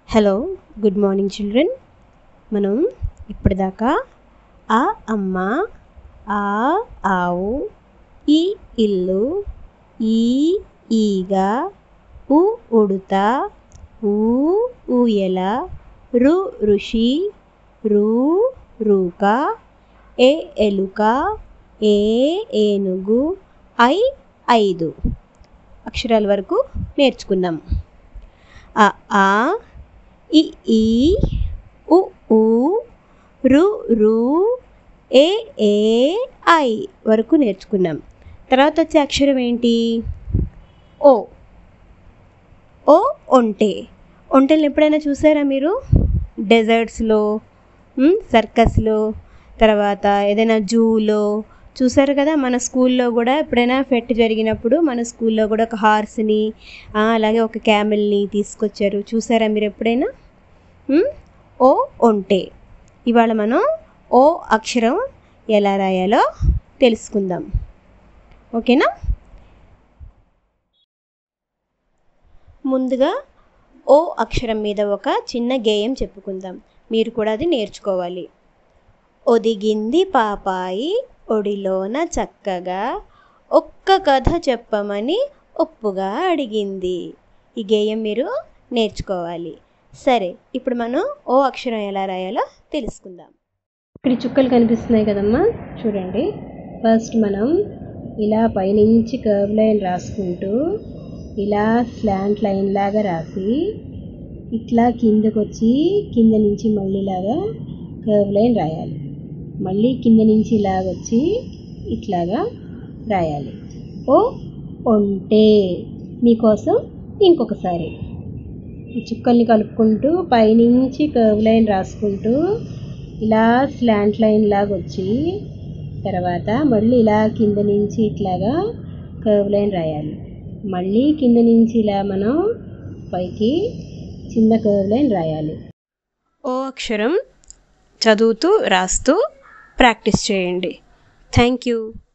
hello good morning children మనం ఇప్పటిదాకా ఆ అమ్మ ఆ ఆవు ఈ ఇల్లు ఈ ఈగ ఉ ఉడుత ఊ ఊయల రు ఋషి రు రూక ఏ ఎలుక ఏ ఏనుగు ఐ ఐదు అక్షరాల వరకు నేర్చుకున్నాం అ ఆ ఇ ఈ ఉ ఊ రు రు ఏ ఏ ఐ వరకు నేర్చుకున్నాం తర్వాత వచ్చే అక్షరం ఏంటి ఓ ఓ ఒంటె ఒంటెలు ఎప్పుడైనా చూసారా మీరు డెజర్ట్స్లో సర్కస్లో తర్వాత ఏదైనా జూలో చూసారు కదా మన స్కూల్లో కూడా ఎప్పుడైనా ఫెట్ జరిగినప్పుడు మన స్కూల్లో కూడా ఒక హార్స్ని అలాగే ఒక క్యామెల్ని తీసుకొచ్చారు చూసారా మీరు ఎప్పుడైనా ఓ ఒంటె ఇవాళ మనం ఓ అక్షరం ఎలా రాయాలో తెలుసుకుందాం ఓకేనా ముందుగా ఓ అక్షరం మీద ఒక చిన్న గేయం చెప్పుకుందాం మీరు కూడా అది నేర్చుకోవాలి ఒదిగింది పాపాయి ఒడిలోన చక్కగా ఒక్క కథ చెప్పమని ఒప్పుగా అడిగింది ఈ గేయం మీరు నేర్చుకోవాలి సరే ఇప్పుడు మనం ఓ అక్షరం ఎలా రాయాలో తెలుసుకుందాం ఇక్కడ చుక్కలు కనిపిస్తున్నాయి కదమ్మా చూడండి ఫస్ట్ మనం ఇలా పైనుంచి కర్వ్ లైన్ రాసుకుంటూ ఇలా స్లాంట్ లైన్ లాగా రాసి ఇట్లా కిందకు వచ్చి కింద నుంచి మళ్ళీ ఇలాగా కర్వ్ లైన్ రాయాలి మళ్ళీ కింద నుంచి ఇలాగ వచ్చి ఇట్లాగా రాయాలి ఓ ఒంటే మీకోసం ఇంకొకసారి ఈ చుక్కల్ని కలుపుకుంటూ పైనుంచి కర్వ్ లైన్ రాసుకుంటూ ఇలా స్లాంట్ లైన్ లాగా వచ్చి తర్వాత మళ్ళీ ఇలా కింద నుంచి ఇట్లాగా కర్వ్ లైన్ రాయాలి మళ్ళీ కింద నుంచి ఇలా మనం పైకి చిన్న కర్వ్ లైన్ రాయాలి ఓ అక్షరం చదువుతూ రాస్తూ ప్రాక్టీస్ చేయండి థ్యాంక్ యూ